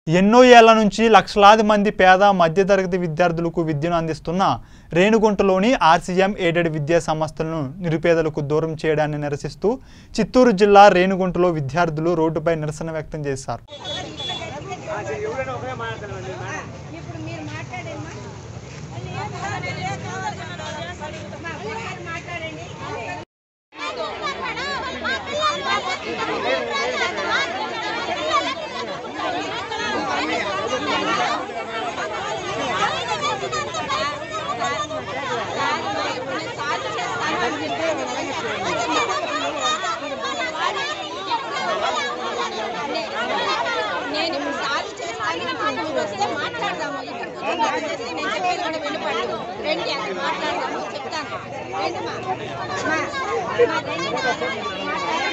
ఎన్నో ఏళ్ల నుంచి లక్షలాది మంది పేద మధ్యతరగతి విద్యార్థులకు విద్యను అందిస్తున్న రేణుగుంటలోని ఆర్సీఎం ఎయిడెడ్ విద్యా సంస్థలను నిరుపేదలకు దూరం చేయడాన్ని నిరసిస్తూ చిత్తూరు జిల్లా రేణుగుంటలో విద్యార్థులు రోడ్డుపై నిరసన వ్యక్తం చేశారు ఇప్పుడు మీరు మాట్లాడేమ్మా మా ఊరు మాట్లాడండి నేను ఇప్పుడు సాల్వ్ చేస్తాను మీరు వస్తే మాట్లాడదాము ఇక్కడ కూర్చొని చేసి నేను చెప్పేది కూడా వినపడదు రండి అక్కడ మాట్లాడదాము చెప్తాను రండి మా మా మా రండి మా.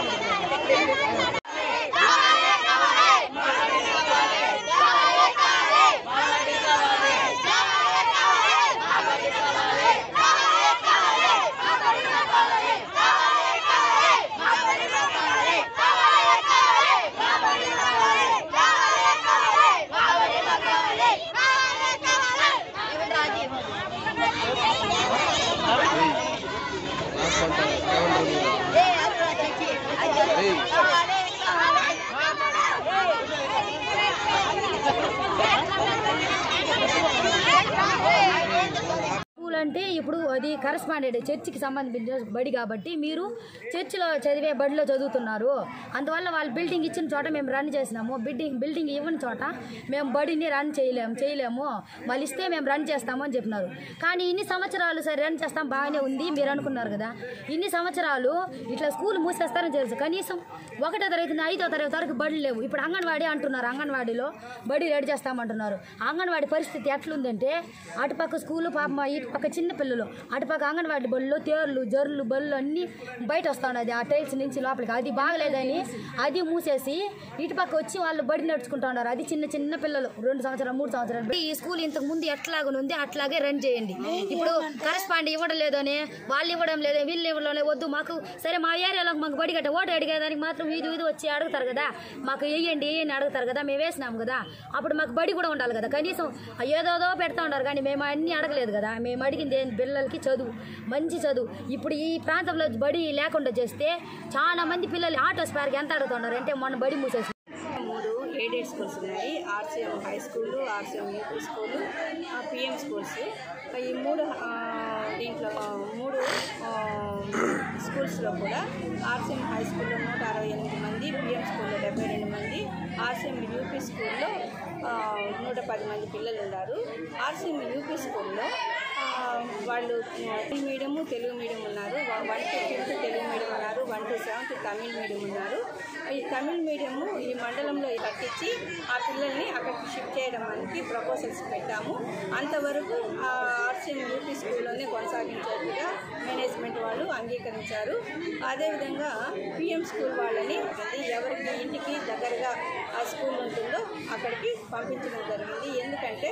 స్కూల్ అంటే ఇప్పుడు అది కరస్పాండెంట్ చర్చికి సంబంధించిన బడి కాబట్టి మీరు చర్చిలో చదివే బడిలో చదువుతున్నారు అందువల్ల వాళ్ళు బిల్డింగ్ ఇచ్చిన చోట మేము రన్ చేసినాము బిల్డింగ్ బిల్డింగ్ ఇవ్వని చోట మేము బడిని రన్ చేయలేము చేయలేము వాళ్ళు ఇస్తే మేము రన్ చేస్తాము అని చెప్పినారు కానీ ఇన్ని సంవత్సరాలు సరే రన్ చేస్తాం బాగానే ఉంది మీరు అనుకున్నారు కదా ఇన్ని సంవత్సరాలు ఇట్లా స్కూల్ మూసేస్తారని తెలుసు కనీసం ఒకటో తరగతి నుంచి ఐదో తరగతి వరకు బడులు లేవు ఇప్పుడు అంగన్వాడీ అంటున్నారు అంగన్వాడీలో బడి రెడీ చేస్తామంటున్నారు అంగన్వాడీ పరిస్థితి ఎట్లుందంటే అటుపక్క స్కూలు పాప ఇటు పక్క చిన్న పిల్లలు అటుపక్క అంగన్వాడీ బళ్ళు తేర్లు జర్లు బళ్ళు అన్నీ బయట వస్తున్నది ఆ టైల్స్ నుంచి లోపలికి అది బాగలేదని అది మూసేసి ఇటు పక్క వచ్చి వాళ్ళు బడి నడుచుకుంటా ఉన్నారు అది చిన్న చిన్న పిల్లలు రెండు సంవత్సరాలు మూడు సంవత్సరాలు ఈ స్కూల్ ఇంతకు ముందు ఎట్లాగనుంది అట్లాగే రన్ చేయండి ఇప్పుడు కరస్పాండ్ ఇవ్వడం లేదని వాళ్ళు ఇవ్వడం లేదు వీళ్ళు ఇవ్వడం లేదు వద్దు మాకు సరే మా ఏరియాలో మాకు బడి కట్ట ఓటు అడిగేదానికి మాత్రం ఇది ఇది వచ్చి అడుగుతారు కదా మాకు వేయండి వేయండి అడుగుతారు కదా మేము వేసినాం కదా అప్పుడు మాకు బడి కూడా ఉండాలి కదా కనీసం ఏదోదో పెడతా ఉన్నారు కానీ మేము అన్నీ అడగలేదు కదా మేము అడిగింది ఏంది పిల్లలకి చదువు మంచి చదువు ఇప్పుడు ఈ ప్రాంతంలో బడి లేకుండా చేస్తే చాలా మంది పిల్లలు ఆటో స్పేర్కి ఎంత అడుగుతున్నారు అంటే మొన్న బడి మూసేసి మూడు ఎయిడెడ్ స్కూల్స్ ఉన్నాయి RCM high school RCM UP school PM schools ఈ మూడు ఆ, దీంట్లో ఆ, మూడు ఆ, స్కూల్స్లో కూడా ఆర్సీఎం హై స్కూల్లో నూట అరవై ఎనిమిది మంది పిఎం స్కూల్లో డెబ్బై రెండు మంది ఆర్సీఎం యూపీ స్కూల్లో ఆ, నూట పది మంది పిల్లలు ఉన్నారు ఆర్సీఎం యూపీ స్కూల్లో ఆ, వాళ్ళు తెలుగు మీడియము తెలుగు మీడియం ఉన్నారు one to fifth Telugu medium ఉన్నారు one to seventh Tamil medium ఉన్నారు ఈ తమిళ్ మీడియము ఈ మండలంలో కట్టించి ఆ పిల్లల్ని అక్కడికి షిఫ్ట్ చేయడం అనేది ప్రపోజల్స్ పెట్టాము అంతవరకు ఆ ఆర్సీఎం యూపీ స్కూల్లోనే కొనసాగించేట్టుగా మేనేజ్మెంట్ వాళ్ళు అంగీకరించారు అదేవిధంగా పిఎం స్కూల్ వాళ్ళని అది ఎవరికి ఇంటికి దగ్గరగా ఆ స్కూల్ ఉంటుందో అక్కడికి పంపించడం జరిగింది ఎందుకంటే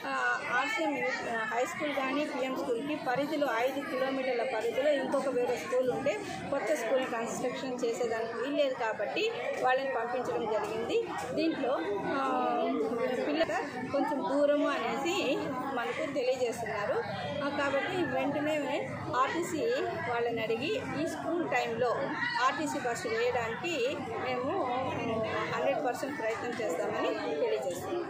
ఆర్సీఎం హై స్కూల్ కానీ పిఎం స్కూల్కి పరిధిలో ఐదు కిలోమీటర్ల పరిధిలో ఇంకొక వేరే స్కూల్ ఉంటే కొత్త స్కూల్ కన్స్ట్రక్షన్ చేసేదానికి వీల్లేదు కాబట్టి వాళ్ళని పంపించడం జరిగింది దీంట్లో ఆ, పిల్లల కొంచెం దూరము అనేసి మనకు తెలియజేస్తున్నారు ఆ, కాబట్టి వెంటనే ఆర్టీసీ వాళ్ళని అడిగి ఈ స్కూల్ టైంలో ఆర్టీసీ బస్సు వేయడానికి మేము హండ్రెడ్ పర్సెంట్ ప్రయత్నం చేస్తామని తెలియజేస్తున్నాం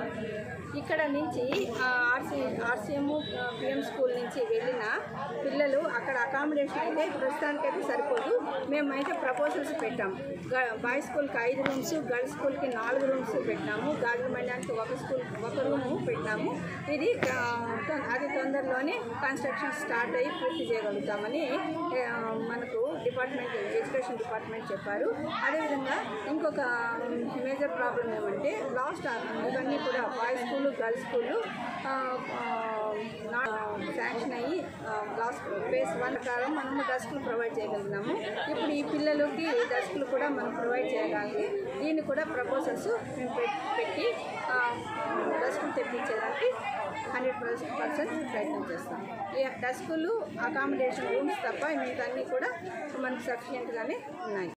ఇక్కడ నుంచి ఆర్సీ ఆర్సీఎం పిఎం స్కూల్ నుంచి వెళ్ళిన పిల్లలు అక్కడ అకామిడేషన్ అయితే ప్రస్తుతానికైతే సరిపోదు మేమైతే ప్రపోజల్స్ పెట్టాం గ- బాయ్స్ స్కూల్కి ఐదు రూమ్స్ గర్ల్స్ స్కూల్కి నాలుగు రూమ్స్ పెట్టాము గాజుల మండలానికి ఒక స్కూల్ ఒక రూము పెట్టాము ఇది ఆ, తొ- అది తొందరలోనే కన్స్ట్రక్షన్ స్టార్ట్ అయ్యి పూర్తి చేయగలుగుతామని ఆ, మనకు డిపార్ట్మెంట్ ఎడ్యుకేషన్ డిపార్ట్మెంట్ చెప్పారు అదేవిధంగా ఇంకొక మేజర్ ప్రాబ్లం ఏమంటే లాస్ట్ ఇవన్నీ కూడా boys school girls school sanction అయ్యి లాస్ట్ ఫేస్ వన్ ప్రకారం మనము డస్క్లు ప్రొవైడ్ చేయగలిగినాము ఇప్పుడు ఈ పిల్లలకి డస్క్లు కూడా మనం ప్రొవైడ్ చేయగలిగి దీన్ని కూడా ప్రపోజల్స్ మేము పెట్- పెట్టి డస్క్లు తెప్పించేదానికి హండ్రెడ్ పర్సెంట్ ప్రయత్నం చేస్తాం ఈ డస్కులు అకామిడేషన్ రూమ్స్ తప్ప మిగతా అన్నీ కూడా మనకు సఫిషియెంట్గానే ఉన్నాయి